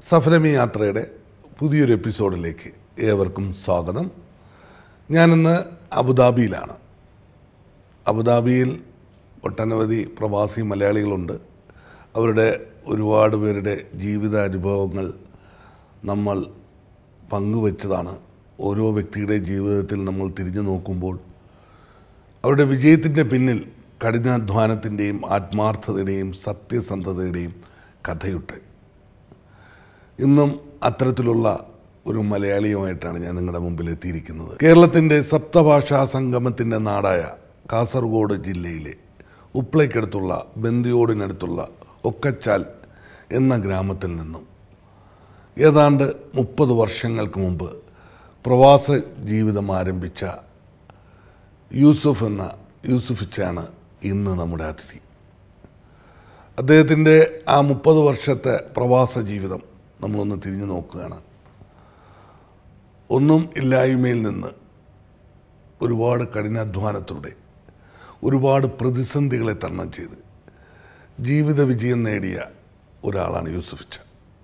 സഫലമി യാത്രയുടെ പുതിയൊരു എപ്പിസോഡിലേക്ക് ഏവർക്കും സ്വാഗതം ഞാനിന്ന് അബുദാബിയിലാണ് അബുദാബിയിൽ ഒട്ടനവധി പ്രവാസി മലയാളികളുണ്ട് അവരുടെ ഒരുപാട് പേരുടെ ജീവിതാനുഭവങ്ങൾ നമ്മൾ പങ്കുവച്ചതാണ് ഓരോ വ്യക്തിയുടെ ജീവിതത്തിൽ നമ്മൾ തിരിഞ്ഞു നോക്കുമ്പോൾ അവരുടെ വിജയത്തിൻ്റെ പിന്നിൽ കഠിനാധ്വാനത്തിൻ്റെയും ആത്മാർത്ഥതയുടെയും സത്യസന്ധതയുടെയും കഥയുണ്ട് ഇന്നും അത്തരത്തിലുള്ള ഒരു മലയാളിയുമായിട്ടാണ് ഞാൻ നിങ്ങളുടെ മുമ്പിൽ എത്തിയിരിക്കുന്നത് കേരളത്തിൻ്റെ സപ്തഭാഷാ സംഗമത്തിൻ്റെ നാടായ കാസർഗോഡ് ജില്ലയിലെ ഉപ്ലയ്ക്കടുത്തുള്ള ബന്ദിയോടിനടുത്തുള്ള ഒക്കച്ചാൽ എന്ന ഗ്രാമത്തിൽ നിന്നും ഏതാണ്ട് മുപ്പത് വർഷങ്ങൾക്ക് മുമ്പ് പ്രവാസ ജീവിതം ആരംഭിച്ച യൂസുഫ് എന്ന യൂസുഫിച്ചാണ് ഇന്ന് നമ്മുടെ അതിഥി അദ്ദേഹത്തിൻ്റെ ആ മുപ്പത് വർഷത്തെ പ്രവാസ ജീവിതം നമ്മളൊന്ന് തിരിഞ്ഞു നോക്കുകയാണ് ഒന്നും ഇല്ലായ്മയിൽ നിന്ന് ഒരുപാട് കഠിനാധ്വാനത്തിലൂടെ ഒരുപാട് പ്രതിസന്ധികളെ തരണം ചെയ്ത് ജീവിത വിജയം നേടിയ ഒരാളാണ് യൂസുഫിച്ച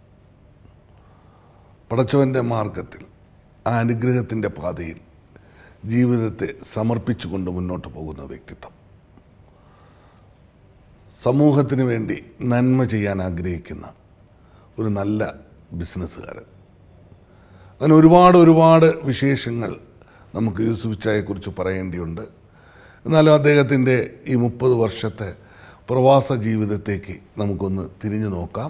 പടച്ചവൻ്റെ മാർഗത്തിൽ ആ അനുഗ്രഹത്തിൻ്റെ പാതയിൽ ജീവിതത്തെ സമർപ്പിച്ചുകൊണ്ട് മുന്നോട്ട് പോകുന്ന വ്യക്തിത്വം സമൂഹത്തിന് വേണ്ടി നന്മ ചെയ്യാൻ ആഗ്രഹിക്കുന്ന ഒരു നല്ല ബിസിനസ്സുകാരൻ അങ്ങനെ ഒരുപാട് ഒരുപാട് വിശേഷങ്ങൾ നമുക്ക് യൂസുഫ് ചായെക്കുറിച്ച് പറയേണ്ടിയുണ്ട് എന്നാലും അദ്ദേഹത്തിൻ്റെ ഈ മുപ്പത് വർഷത്തെ പ്രവാസ ജീവിതത്തേക്ക് നമുക്കൊന്ന് തിരിഞ്ഞു നോക്കാം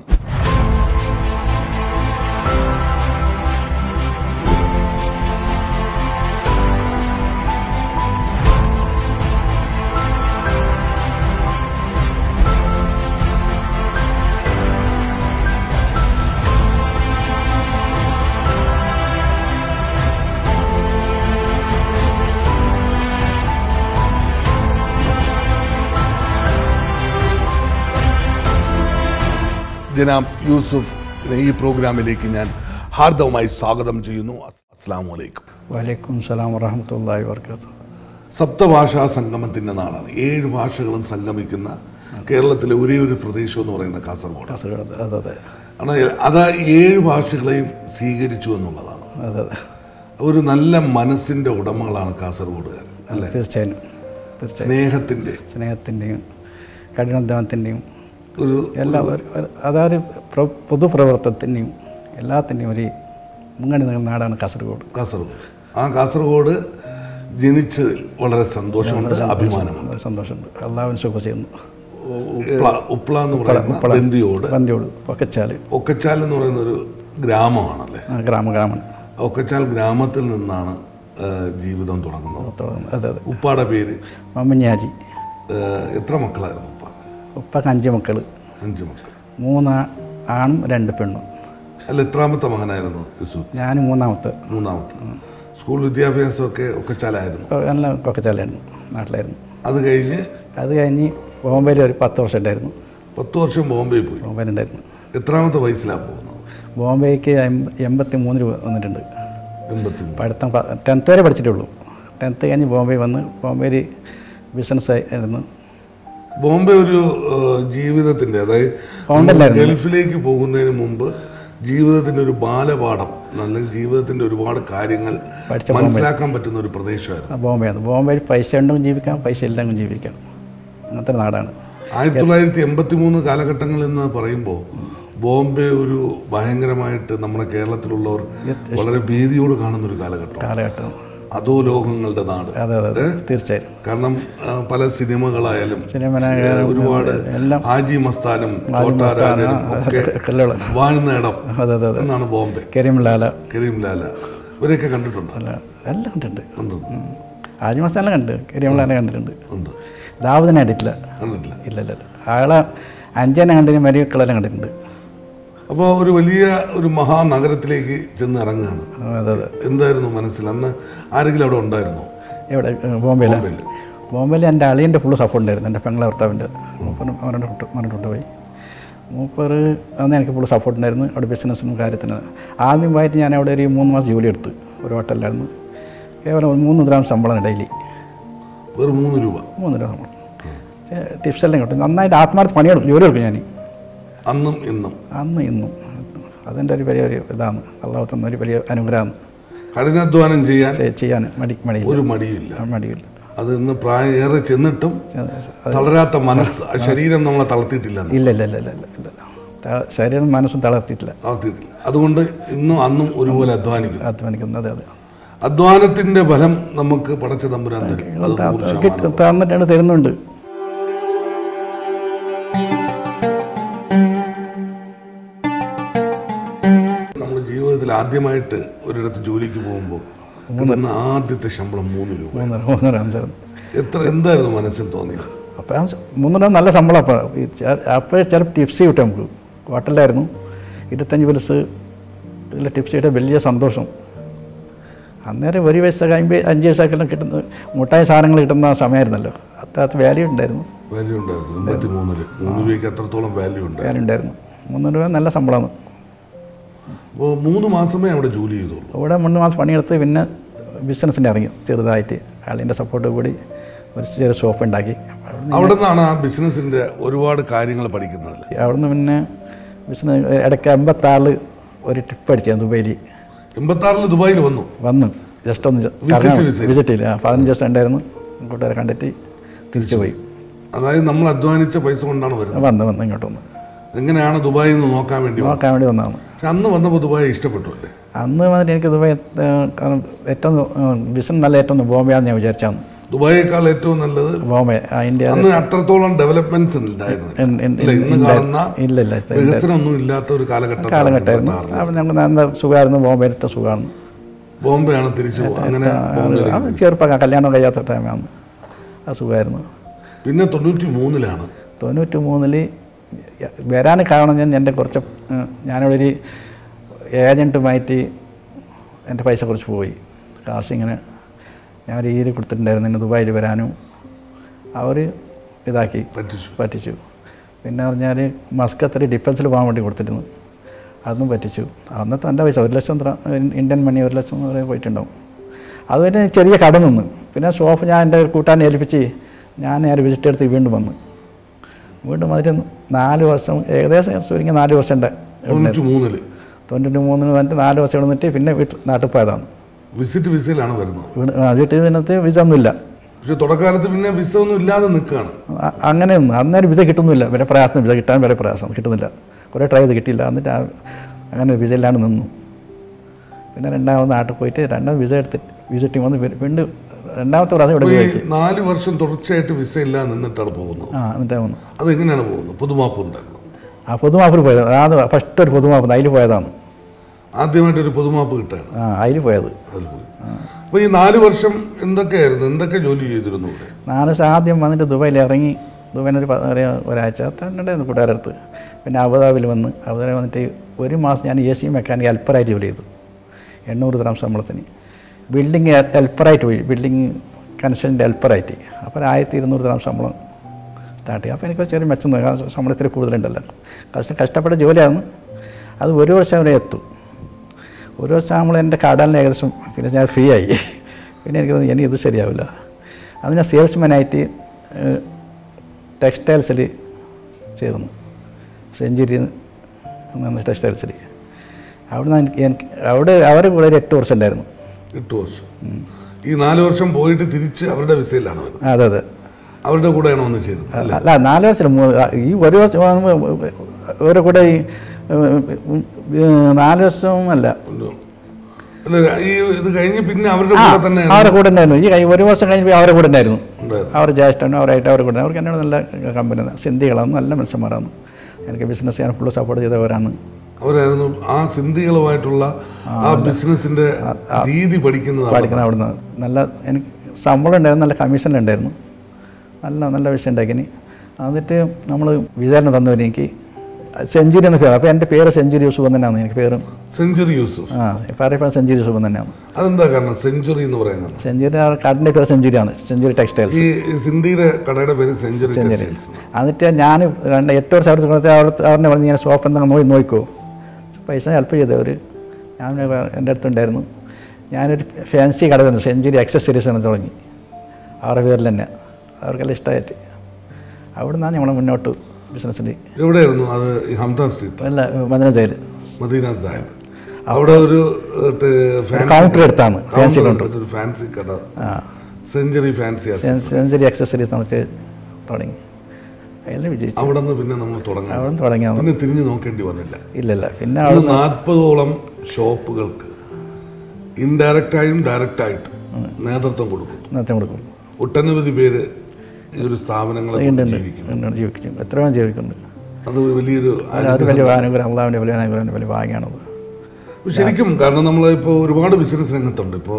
ജനാബ് യൂസുഫ് ഈ പ്രോഗ്രാമിലേക്ക് ഞാൻ ഹാർദവമായി സ്വാഗതം ചെയ്യുന്നു അസ്സാം വലൈക്കും വലൈക്കും സലാം വറഹമത്തല്ലാഹി വർക്കാത്തു സപ്തഭാഷാ സംഗമത്തിൻ്റെ നാടാണ് ഏഴ് ഭാഷകളും സംഗമിക്കുന്ന കേരളത്തിലെ ഒരേ ഒരു പ്രദേശം എന്ന് പറയുന്ന കാസർഗോഡ് കാസർഗോഡ് അതെ അതെ ആണ് അത് ഏഴ് ഭാഷകളെയും സ്വീകരിച്ചു എന്നുള്ളതാണ് അതെ അതെ ഒരു നല്ല മനസ്സിൻ്റെ ഉടമകളാണ് കാസർഗോഡുകാർ അതെ തീർച്ചയായും തീർച്ചയായും സ്നേഹത്തിൻ്റെ സ്നേഹത്തിൻ്റെയും കഠിനാധ്വാനത്തിൻ്റെയും ഒരു എല്ലാ ഒരു- ഒരു- അതായത് പ്ര- പൊതുപ്രവർത്തനത്തിൻ്റെയും എല്ലാത്തിൻ്റെയും ഒരു മുന്നണി നിൽക്കുന്ന നാടാണ് കാസർഗോഡ് കാസർഗോഡ് ആ കാസർഗോഡ് ജനിച്ചതിൽ വളരെ സന്തോഷമുണ്ട് അഭിമാനമുണ്ട് വളരെ സന്തോഷമുണ്ട് എല്ലാവരും സുഖം ചെയ്യുന്നു ഉപ്ല ഉപ്ല എന്ന് പറയുന്ന ബന്ദിയോട് ബന്ദിയോട് പൊക്കച്ചാൽ ഒക്കച്ചാൽ എന്ന് പറയുന്ന ഒരു ഗ്രാമമാണല്ലേ ഗ്രാമ ഗ്രാമം ഒക്കച്ചാൽ ഗ്രാമത്തിൽ നിന്നാണ് ആ, ജീവിതം തുടങ്ങുന്നത് അതെ അതെ ഉപ്പാടെ പേര് മമ്മഞ്ഞാജി ആ, എത്ര മക്കളായിരുന്നു ഉപ്പ ഉപ്പക്ക് അഞ്ച് മക്കൾ അഞ്ച് മക്കൾ മൂന്ന് ആണും രണ്ട് പെണ്ണും അല്ല എത്രാമത്തെ മകനായിരുന്നു യൂസുഫ് ഞാൻ മൂന്നാമത്തെ മൂന്നാമത്തെ സ്കൂൾ വിദ്യാഭ്യാസമൊക്കെ ഒക്കച്ചാലായിരുന്നു ഇപ്പൊ നല്ല കൊക്കച്ചാലായിരുന്നു നാട്ടിലായിരുന്നു അത് കഴിഞ്ഞ് അത് കഴിഞ്ഞ് ബോംബെയിൽ ഒരു പത്ത് വർഷം ഉണ്ടായിരുന്നു പത്ത് വർഷം ബോംബെ പോയി ബോംബെയിൽ ഉണ്ടായിരുന്നു എത്രാമത്തെ വയസ്സിലാണ് പോകുന്നത് ബോംബെക്ക് എൺപ- എൺപത്തി മൂന്നിൽ വന്നിട്ടുണ്ട് എൺപത്തി മൂന്ന് പഠിത്തം ടെൻത്ത് വരെ പഠിച്ചിട്ടുള്ളൂ ടെൻത്ത് കഴിഞ്ഞ് ബോംബെ വന്ന് ബോംബെയിൽ ബിസിനസ് ആയിരുന്നു ബോംബെ ഒരു ഏഹ്, ജീവിതത്തിന്റെ അതായത് ഫൗണ്ടല്ലായിരുന്നു. ഗൾഫിലേക്ക് പോകുന്നതിന് മുമ്പ് ജീവിതത്തിന്റെ ഒരു ബാലപാഠം അല്ലെങ്കിൽ ജീവിതത്തിന്റെ ഒരുപാട് കാര്യങ്ങൾ പഠിച്ച മനസ്സിലാക്കാൻ പറ്റുന്ന ഒരു പ്രദേശമായിരുന്നു ആ ബോംബെയാണ് ബോംബെയിൽ പൈസ ഉണ്ടെങ്കിൽ ജീവിക്കാം പൈസ ഇല്ലെങ്കിലും ജീവിക്കാം അങ്ങനത്തെ ഒരു നാടാണ് ആയിരത്തി തൊള്ളായിരത്തി എൺപത്തി മൂന്ന് കാലഘട്ടങ്ങളിൽ എന്ന് പറയുമ്പോൾ ബോംബെ ഒരു ഭയങ്കരമായിട്ട് നമ്മുടെ കേരളത്തിലുള്ളവർ വളരെ ഭീതിയോട് കാണുന്ന ഒരു കാലഘട്ടം കാലഘട്ടം അതോ ലോകങ്ങളുടെ നാട് അതെ അതെ അതെ തീർച്ചയായും കാരണം ആ, പല സിനിമകളായാലും സിനിമനായാലും ഏഹ്, ഒരുപാട് എല്ലാം ഹാജി മസ്താനും ചോട്ടാരാജനും ഒക്കെ കല്ലുള്ള വാഴുന്ന ഇടം അതെ അതെ അതെ എന്നാണ് ബോംബെ കരീം ലാല കരീം ലാല ഇവരെയൊക്കെ കണ്ടിട്ടുണ്ടോ അല്ല എല്ലാം കണ്ടിട്ടുണ്ട് ഉണ്ട് ആജിമസ്താനെ കണ്ട് കരീം ലാല കണ്ടിട്ടുണ്ട് ഉണ്ട് ദാവൂദിനെ കണ്ടിട്ടില്ല കണ്ടിട്ടില്ല ഇല്ല ഇല്ല ഇല്ല ആളെ അഞ്ചനെ കണ്ടിന് മരിമക്കളെല്ലാം കണ്ടിട്ടുണ്ട് അപ്പോൾ ഒരു വലിയ ഒരു മഹാനഗരത്തിലേക്ക് ചെന്ന് ഇറങ്ങുകയാണ് ആ, അതെ അതെ എന്തായിരുന്നു മനസ്സിൽ അന്ന് ആരെങ്കിലും അവിടെ ഉണ്ടായിരുന്നോ എവിടെ ബോംബെയില ബോംബെയിൽ ബോംബെയിൽ എൻ്റെ അളിയൻ്റെ ഫുള്ള് സപ്പോർട്ട് ഉണ്ടായിരുന്നു എൻ്റെ പെങ്ങളെ ഭർത്താവിൻ്റെ മൂപ്പർ അവരുടെ വിട്ട് മറിഞ്ഞിട്ട് പോയി മൂപ്പർ അന്ന് എനിക്ക് ഫുള്ള് സപ്പോർട്ട് ഉണ്ടായിരുന്നു അവിടെ ബിസിനസ്സിനും കാര്യത്തിന് ആദ്യമായിട്ട് ഞാൻ അവിടെ ഒരു മൂന്ന് മാസം ജോലി എടുത്ത് ഒരു ഹോട്ടലിലായിരുന്നു കേവലം ഒരു മൂന്ന് ഗ്രാം ശമ്പളം ഡെയിലി വെറും മൂന്ന് രൂപ മൂന്ന് ഗ്രാം ശമ്പളം ടിപ്സ് എല്ലാം കിട്ടും നന്നായിട്ട് ആത്മാർത്ഥ പണിയെടുക്കും ജോലി എടുക്കും ഞാൻ അന്നും ഇന്നും അന്ന് ഇന്നും അതെൻ്റെ ഒരു വലിയ ഒരു ഇതാണ് അള്ളാഹു തന്ന ഒരു വലിയ അനുഗ്രഹമാണ് കഠിനാധ്വാനം ചെയ്യാൻ ചെ- ചെയ്യാൻ മടി മടിയില്ല ഒരു മടിയില്ല മടിയില്ല അത് ഇന്ന് പ്രായം ഏറെ ചെന്നിട്ടും അത് തളരാത്ത മനസ്സ് ആ ശരീരം നമ്മളെ തളർത്തിയിട്ടില്ല എന്ന്. ഇല്ല ഇല്ല ഇല്ല ഇല്ല ഇല്ല ഇല്ല ത- ശരീരം മനസ്സും തളർത്തിയിട്ടില്ല തളർത്തിയിട്ടില്ല അതുകൊണ്ട് ഇന്നും അന്നും ഒരുപോലെ അധ്വാനിക്കും അധ്വാനിക്കുന്നത് അതെ അധ്വാനത്തിന്റെ ഫലം നമുക്ക് പടച്ച തമ്പുരാൻ തരും അത് ത- നൂറ് കിട്ടി- ശതമാനം. തന്നിട്ടുണ്ട് തരുന്നുണ്ട് നമ്മൾ ജീവിതത്തിൽ ആദ്യമായിട്ട് ഒരിടത്ത് ജോലിക്ക് പോകുമ്പോൾ കിട്ടുന്ന ആദ്യത്തെ ശമ്പളം മൂന്ന് രൂപ മൂന്നര മൂന്നര അഞ്ചായിരുന്നു എത്ര എന്തായിരുന്നു മനസ്സിൽ തോന്നിയത് അപ്പോൾ ആ സ- മൂന്നര നല്ല ശമ്പളം അപ്പോൾ അപ്പോൾ ചില ടിപ്സ് കിട്ടും നമുക്ക് ഹോട്ടലിലായിരുന്നു ഇരുപത്തഞ്ച് പൈസ ഉള്ള ടിപ്സ് കിട്ടിയ വലിയ സന്തോഷം അന്നേരം ഒരു പൈസ കഴിയുമ്പോൾ അഞ്ച് പൈസക്കെല്ലാം കിട്ടുന്ന മുട്ടായ സാധനങ്ങൾ കിട്ടുന്ന സമയമായിരുന്നല്ലോ അത്രത്ത് വാല്യൂ ഉണ്ടായിരുന്നു വാല്യൂ ഉണ്ടായിരുന്നു എൺപത്തി മൂന്നില് മൂന്ന് രൂപയ്ക്ക് അത്രത്തോളം വാല്യൂ ഉണ്ട് വാല്യൂ ഉണ്ടായിരുന്നു മൂന്നര രൂപ നല്ല ശമ്പളമാണ് അപ്പോൾ മൂന്ന് മാസമേ അവിടെ ജോലി ചെയ്തുള്ളൂ അവിടെ മൂന്ന് മാസം പണിയെടുത്ത് പിന്നെ ബിസിനസ്സിൻ്റെ ഇറങ്ങി ചെറുതായിട്ട് ആളിൻ്റെ സപ്പോർട്ട് കൂടി ഒരു ചെറിയ ഷോപ്പ് ഉണ്ടാക്കി അവിടെ നിന്നാണ് ആ ബിസിനസിന്റെ ഒരുപാട് കാര്യങ്ങൾ പഠിക്കുന്നത് അവിടുന്ന് പിന്നെ ബിസിനസ് ഇടയ്ക്ക് എൺപത്താറിൽ ഒരു ട്രിപ്പ് അടിച്ചു ദുബൈയിൽ എൺപത്തി ആറിൽ ദുബായിൽ വന്നു വന്നു ജസ്റ്റ് ഒന്ന് visit. വിസിറ്റ് ചെയ്ത് ആ പതിനഞ്ച് ദിവസം ഉണ്ടായിരുന്നു കൂട്ടുകാരെ കണ്ടിട്ട് തിരിച്ചു പോയി അതായത് നമ്മൾ അധ്വാനിച്ച പൈസ കൊണ്ടാണ് വരുന്നത് വന്ന് വന്ന് ഇങ്ങോട്ട് വന്ന് എങ്ങനെയാണ് ദുബായിൽ നിന്ന് നോക്കാൻ വേണ്ടി വന്നത് നോക്കാൻ വേണ്ടി വന്നതാണ് പക്ഷെ അന്ന് വന്നപ്പോൾ ദുബായ് ഇഷ്ടപ്പെട്ടു അല്ലേ അന്ന് വന്നിട്ട് എനിക്ക് ദുബായ് ഏ, കാരണം ഏറ്റവും ബിസിനസ് നല്ല ഏറ്റവും ബോംബെയാണെന്ന് ഞാൻ വിചാരിച്ചാണ് ദുബായേക്കാൾ ഏറ്റവും നല്ലത് ബോംബെ ആ ഇന്ത്യ അന്ന് അത്രത്തോളം ഡെവലപ്മെന്റ്സ് ഉണ്ടായിരുന്നു ഇൻ- ഇൻ- ഇല്ല, ഇന്ന് ഇല്ല. കാണുന്ന ഇല്ല ഇല്ല ഇല്ല. വികസനമൊന്നും ഇല്ലാത്ത ഒരു കാലഘട്ടം കാലഘട്ടമായിരുന്നു അപ്പോൾ ഞങ്ങൾക്ക് നല്ല സുഖമായിരുന്നു ബോംബെയിലത്തെ സുഖമാണ് ബോംബെ ആണ് തിരിച്ചു പോ- അങ്ങനെ ബോംബെയിലേക്ക് അത് ചെറുപ്പം കല്യാണം കഴിയാത്ത ടൈമാണ് ആ സുഖമായിരുന്നു പിന്നെ തൊണ്ണൂറ്റി മൂന്നിലാണ് തൊണ്ണൂറ്റി മൂന്നിൽ വരാൻ കാരണം ഞാൻ എൻ്റെ കുറച്ച് ഏഹ്, ഞാനിവിടെ ഒരു ഏജൻറ്റുമായിട്ട് എൻ്റെ പൈസ കുറച്ച് പോയി കാശ് ഇങ്ങനെ ഞാൻ ഒരു ഈര് കൊടുത്തിട്ടുണ്ടായിരുന്നു ഇന്ന് ദുബായിൽ വരാനും അവർ ഇതാക്കി പറ്റിച്ചു പറ്റിച്ചു പിന്നെ പറഞ്ഞാൽ മസ്കത്തിൽ ഡിഫൻസിൽ പോകാൻ വേണ്ടി കൊടുത്തിരുന്നു അതും പറ്റിച്ചു അന്നത്തെ എൻ്റെ പൈസ ഒരു ലക്ഷം ത്ര- ഇന്ത്യൻ മണി ഒരു ലക്ഷം വരെ പോയിട്ടുണ്ടാവും അത് പിന്നെ ചെറിയ കട നിന്ന് പിന്നെ ഷോപ്പ് ഞാൻ എൻ്റെ കൂട്ടാനെ ഏൽപ്പിച്ച് ഞാൻ നേരെ വിസിറ്റ് എടുത്ത് വീണ്ടും വന്ന് വീണ്ടും അതിന് നാല് വർഷം ഏകദേശം ചുരുങ്ങി നാല് വർഷം ഉണ്ട് തൊണ്ണൂറ്റി മൂന്നില് തൊണ്ണൂറ്റി മൂന്നിന് വന്നിട്ട് നാല് വർഷം ഇവിടെ നിന്നിട്ട് പിന്നെ വീട്ടിൽ നാട്ടിൽ പോയതാണ് വിസിറ്റ് വിസയിലാണ് വരുന്നത് വീട് ആ, വീട്ടിൽ നിന്നിട്ട് വിസ ഒന്നുമില്ല പക്ഷെ തുടക്കാലത്ത് പിന്നെ വിസ ഒന്നും ഇല്ലാതെ നിൽക്കുകയാണ് അ- അങ്ങനെ ഒന്നും അന്നേരം വിസ കിട്ടുന്നില്ല വരെ പ്രയാസം വിസ കിട്ടാൻ വരെ പ്രയാസം കിട്ടുന്നില്ല കുറേ ട്രൈ ചെയ്ത് കിട്ടിയില്ല എന്നിട്ട് ആ അങ്ങനെ വിസ ഇല്ലാണ്ട് നിന്നു പിന്നെ രണ്ടാമത് നാട്ടിൽ പോയിട്ട് രണ്ടാമത് വിസ എടുത്ത് വിസിറ്റിങ് വന്ന് വീ- വീണ്ടും രണ്ടാമത്തെ പ്രാവശ്യം ഇവിടെ അപ്പൊ ഈ പോയി നാല് വർഷം തുടർച്ചയായിട്ട് വിസ ഇല്ലാതെ നിന്നിട്ടാണ് പോകുന്നത് ആ എന്നിട്ട് വന്നു അതെങ്ങനെയാണ് പോകുന്നത് പുതുമാപ്പ് ഉണ്ടായിരുന്നു ആ പൊതുമാപ്പിൽ പോയത് അത് ഫസ്റ്റ് ഒരു പൊതുമാപ്പ് അതിൽ പോയതാണ് ആദ്യമായിട്ട് ഒരു പുതുമാപ്പ് കിട്ടാണ് ആ അതിൽ പോയത് അത് പോയി അപ്പൊ ഈ നാല് വർഷം എന്തൊക്കെയായിരുന്നു എന്തൊക്കെ ജോലി ചെയ്തിരുന്നു ഇവിടെ നാല് ദിവസം ആദ്യം വന്നിട്ട് ദുബായിൽ ഇറങ്ങി ദുബായിൽ ഒരു പ- ഒരു- ഒരാഴ്ച ഉണ്ടായിരുന്നു കൂട്ടുകാരുടെ അടുത്ത് പിന്നെ അബുദാബിയിൽ വന്ന് അബുദാബി വന്നിട്ട് ഒരു മാസം ഞാൻ എ സി മെക്കാനിക് ഹെൽപ്പറായിട്ട് ജോലി ചെയ്തു എണ്ണൂറ് ഗ്രാം ശമ്പളത്തിന് ബിൽഡിങ് ഹെൽപ്പറായിട്ട് പോയി ബിൽഡിങ് കൺസ്ട്രക്ഷൻ്റെ ഹെൽപ്പറായിട്ട് അപ്പോൾ ഒരു ആയിരത്തി ഇരുന്നൂറ് ഗ്രാം ശമ്പളം സ്റ്റാർട്ട് ചെയ്യും അപ്പോൾ എനിക്ക് ചെറിയ മെച്ചം തോന്നി കാരണം ശമ്പളത്തിൽ കൂടുതലുണ്ടല്ലോ കഷ്ട കഷ്ടപ്പെട്ട ജോലിയാണ് അത് ഒരു വർഷം വരെ എത്തും ഒരു വർഷം നമ്മൾ എൻ്റെ കടലിന് ഏകദേശം പിന്നെ ഞാൻ ഫ്രീ ആയി പിന്നെ എനിക്ക് തോന്നി ഇനി ഇത് ശരിയാവില്ല അത് ഞാൻ സെയിൽസ്മാനായിട്ട് ടെക്സ്റ്റൈൽസിൽ ചേർന്നു സെഞ്ചുറി എന്ന ടെക്സ്റ്റൈൽസിൽ അവിടെ എനിക്ക് എനിക്ക് അവിടെ അവരുടെ കൂടെ ഒരു എട്ട് വർഷം ഉണ്ടായിരുന്നു എട്ട് വർഷം ഈ നാല് വർഷം പോയിട്ട് തിരിച്ച് അവരുടെ വിസയിലാണ് വരുന്നത് അതെ അതെ അവരുടെ കൂടെയാണ് വന്ന് ചെയ്തത് അല്ല അല്ല നാല് വർഷം മൂന്ന് ആ, ഈ ഒരു വർഷം അവരുടെ കൂടെ ഈ ഉം, ഉം, നാല് വർഷം അല്ല അല്ല ഈ ഇത് കഴിഞ്ഞ് പിന്നെ അവരുടെ ആ കൂടെ തന്നെ അവരുടെ കൂടെ ഉണ്ടായിരുന്നു ഈ കഴി- ഒരു വർഷം കഴിഞ്ഞപ്പോൾ അവരുടെ കൂടെ ഉണ്ടായിരുന്നു ഉണ്ടായിരുന്നു അവർ ജ്യേഷ്ഠനും അവരായിട്ട് അവരുടെ കൂടെ അവർക്ക് എന്നോട് നല്ല കമ്പനി സിന്ധികളാണ് നല്ല മനുഷ്യന്മാരാണ് എനിക്ക് ബിസിനസ് ചെയ്യാൻ ഫുള്ള് സപ്പോർട്ട് ചെയ്തവരാണ് അവരായിരുന്നു ആ സിന്ധികളുമായിട്ടുള്ള ആ ബിസിനസിന്റെ രീതി പഠിക്കുന്നത് അവിടെ. പഠിക്കുന്നത് അവിടുന്ന് നല്ല എനിക്ക് ശമ്പളം ഉണ്ടായിരുന്നു നല്ല കമ്മീഷൻ ഉണ്ടായിരുന്നു നല്ല നല്ല വിഷയം ഉണ്ടാക്കിനി എന്നിട്ട് നമ്മൾ വിചാരണ തന്നു എനിക്ക് സെഞ്ചുറി എന്ന പേര് അപ്പോൾ എൻ്റെ പേര് സെഞ്ചുറി യൂസുഫ് തന്നെയാണ് എനിക്ക് പേരും സെഞ്ചുറി യൂസുഫ് ആ പറയുമ്പോൾ സെഞ്ചുറി യൂസുഫ് തന്നെയാണ് അതെന്താ കാരണം സെഞ്ചുറി എന്ന് പറയുന്നത് സെഞ്ചുറി ആ കാർഡിൻ്റെ പേര് സെഞ്ചുറിയാണ് സെഞ്ചുറി ടെക്സ്റ്റൈൽസ് ഈ സിന്ധിയുടെ കടയുടെ പേര് സെഞ്ചുറി ടെക്സ്റ്റൈൽസ് എന്നിട്ട് ഞാൻ രണ്ട് എട്ട് വർഷം അവിടെ കൊടുത്ത് അവിടെ അവരെ പറഞ്ഞ് ഞാൻ ഷോപ്പ് എന്താ നോക്കി നോക്കോ പൈസ ഹെൽപ്പ് ചെയ്തവർ ഞാൻ എൻ്റെ അടുത്തുണ്ടായിരുന്നു ഞാനൊരു ഫാൻസി കട തന്നെ സെഞ്ചുറി അക്സസറീസ് എന്ന് തുടങ്ങി അവരുടെ പേരിൽ തന്നെ അവർക്കെല്ലാം ഇഷ്ടമായിട്ട് അവിടെ നിന്നാണ് നമ്മൾ മുന്നോട്ട് ബിസിനസ്സിൽ എവിടെയായിരുന്നു അത് ഈ ഹംദാൻ സ്ട്രീറ്റ് അല്ല മദന ജയിൽ മദീന സാഹിബ് അവിടെ ഒരു കൗണ്ടർ എടുത്താണ് ഫാൻസി കൗണ്ടർ ഒരു ഫാൻസി കട ആ സെഞ്ചുറി ഫാൻസി സെഞ്ചുറി അക്സസറീസ് നമുക്ക് തുടങ്ങി അതിൽ വിജയിച്ചു അവിടെ നിന്ന് പിന്നെ നമ്മൾ തുടങ്ങാം അവിടെ നിന്ന് തുടങ്ങിയാണ് പിന്നെ തിരിഞ്ഞു നോക്കേണ്ടി വന്നില്ല ഇല്ലല്ല പിന്നെ അവിടെ അവിടെ നാൽപ്പതോളം ഷോപ്പുകൾക്ക് ഇൻഡയറക്റ്റായും ഡയറക്റ്റായിട്ട് നേതൃത്വം കൊടുക്കുന്നു നേരത്തെ കൊടുക്കും ഒട്ടനവധി പേര് ഈ ഒരു സ്ഥാപനങ്ങളെ ഉണ്ട് ഉണ്ട് ജീവിക്കുന്നു ഉണ്ട് ജീവിക്കും എത്രയോ ജീവിക്കുന്നുണ്ട് അത് ഒരു വലിയൊരു അത് അത് വലിയ അനുഗ്രഹം അള്ളാവിൻ്റെ വലിയ അനുഗ്രഹം വലിയ ഭാഗ്യമാണത് ശരിക്കും കാരണം നമ്മൾ ഇപ്പോൾ ഒരുപാട് ബിസിനസ് രംഗത്തുണ്ട് ഇപ്പോൾ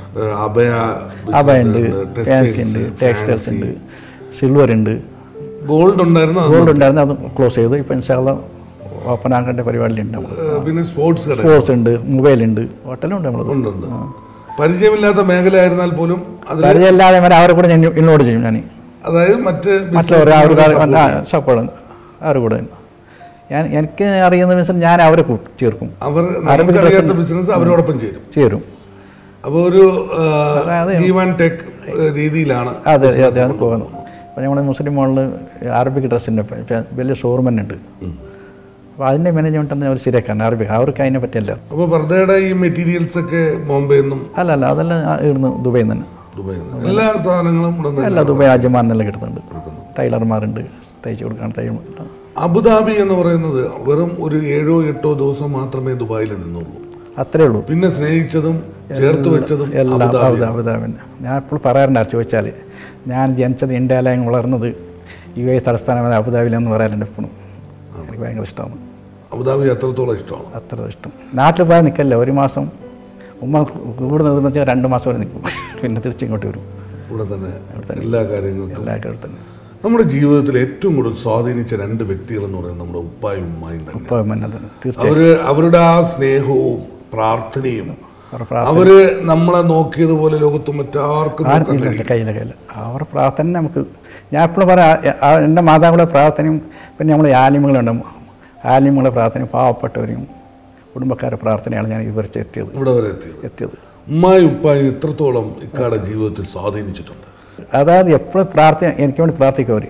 അഭയ അബയുണ്ട് ഫാൻസി ഉണ്ട് ടെക്സ്റ്റൈൽസ് ഉണ്ട് സിൽവർ ഉണ്ട് ഗോൾഡ് ഉണ്ടായിരുന്നു അത് ഗോൾഡ് ഉണ്ടായിരുന്നു അത് ക്ലോസ് ചെയ്തു ഇപ്പം ഇൻഷാള്ള ഓപ്പൺ ആക്കേണ്ട പരിപാടിയിലുണ്ട് നമ്മൾ ഏഹ് പിന്നെ സ്പോർട്സ് കട സ്പോർട്സ് ഉണ്ട് മൊബൈൽ ഉണ്ട് ഹോട്ടലും ഉണ്ട് നമ്മൾ ഉണ്ട് ഉണ്ട് പരിചയമില്ലാത്ത മേഖലയായിരുന്നാൽ പോലും അതിൽ പരിചയമില്ലാതെ വരെ അവരെ കൂടെ ഞാൻ ഇൻവോൾവ് ചെയ്യും ഞാൻ അതായത് മറ്റ് മറ്റുള്ളവർ അവർ business സപ്പോർട്ട് അവരുടെ കൂടെ ഞാൻ എനിക്ക് അറിയുന്ന ബിസിനസ് ഞാൻ അവരെ കൂട്ടി ചേർക്കും അവർ നമുക്കറിയാത്ത ബിസിനസ് അവരോടൊപ്പം ചേരും ചേരും അപ്പോൾ ഒരു അതായത് ഗീവ് ആൻഡ് ടെക് രീതിയിലാണ് അതെ അതെ അതെ അത് പോകുന്നു അപ്പോൾ നമ്മുടെ മുസ്ലിം മോളിൽ അറബിക് ഡ്രസ്സിൻ്റെ വലിയ ഷോറൂം തന്നെ ഉണ്ട് അപ്പോൾ അതിൻ്റെ മാനേജ്മെൻറ്റ് തന്നെ അവർ ശരിയാക്കാൻ അറബിക് അവർക്ക് അതിനെ പറ്റിയല്ല അപ്പോൾ പർദ്ദയുടെ ഈ മെറ്റീരിയൽസ് ഒക്കെ ബോംബെ നിന്നും അല്ല അല്ല അതെല്ലാം ഇവിടുന്ന് ദുബൈയിൽ നിന്ന് തന്നെ ദുബായിൽ നിന്നും എല്ലാ സാധനങ്ങളും ഇവിടെ നിന്ന് എല്ലാ ദുബൈ അജ്മാൻ എന്നെല്ലാം കിട്ടുന്നുണ്ട് ടൈലർമാരുണ്ട് തയ്ച്ച് കൊടുക്കാൻ തയ്യൽ അബുദാബി എന്ന് പറയുന്നത് വെറും ഒരു ഏഴോ എട്ടോ ദിവസം മാത്രമേ ദുബായിൽ നിന്നുള്ളൂ അത്രേ ഉള്ളൂ പിന്നെ സ്നേഹിച്ചതും ചേർത്ത് വെച്ചതും എല്ലാം അബുദാബി അബുദാബി അബുദാബിന് ഞാൻ ഇപ്പോൾ പറയാറുണ്ട് ചോദിച്ചാൽ ഞാൻ ജനിച്ചത് ഇന്ത്യയിലായും വളർന്നത് യു എ തലസ്ഥാനമായ അബുദാബിയിലെന്ന് പറയാറുണ്ട് എപ്പോഴും എനിക്ക് ഭയങ്കര ഇഷ്ടമാണ് അബുദാബി എത്രത്തോളം ഇഷ്ടമാണ് അത്ര ഇഷ്ടം നാട്ടിൽ പോയാൽ നിൽക്കല്ല ഒരു മാസം ഉമ്മ കൂടെ നിർന്ന് വെച്ചാൽ രണ്ട് മാസം വരെ നിൽക്കും പിന്നെ തിരിച്ച് ഇങ്ങോട്ട് വരും ഇവിടെ തന്നെ എല്ലാ കാര്യങ്ങൾക്കും എല്ലാ കാര്യത്തിൽ തന്നെ നമ്മുടെ ജീവിതത്തിൽ ഏറ്റവും കൂടുതൽ സ്വാധീനിച്ച രണ്ട് വ്യക്തികൾ എന്ന് പറയുന്നത് നമ്മുടെ ഉപ്പായും ഉമ്മായും തന്നെ ഇപ്പോൾ മന്നെ തന്നെ തീർച്ചയായും അവര് അവരുടെ ആ സ്നേഹവും പ്രാർത്ഥനയും അവരുടെ പ്രാർത്ഥന അവര് നമ്മളെ നോക്കിയതുപോലെ ലോകത്ത് മറ്റാർക്കും ആരും ഇല്ല ഇല്ല, കയ്യില്ല കയ്യില്ല അവരുടെ പ്രാർത്ഥന നമുക്ക് ഞാൻ എപ്പോഴും പറയാം ആ- ആ എൻ്റെ മാതാക്കളുടെ പ്രാർത്ഥനയും പിന്നെ നമ്മൾ ആലിമുകളുണ്ട് ആലിമുകളുടെ പ്രാർത്ഥനയും പാവപ്പെട്ടവരെയും കുടുംബക്കാരുടെ പ്രാർത്ഥനയാണ് ഞാൻ ഇവർക്ക് എത്തിയത് ഇവിടെ വരെ എത്തിയത് എത്തിയത് ഉമ്മായും ഉപ്പായും എത്രത്തോളം ഇക്കാടെ ജീവിതത്തിൽ സ്വാധീനിച്ചിട്ടുണ്ട് അതായത് എപ്പോഴും പ്രാർത്ഥന എനിക്ക് വേണ്ടി പ്രാർത്ഥിക്കും അവർ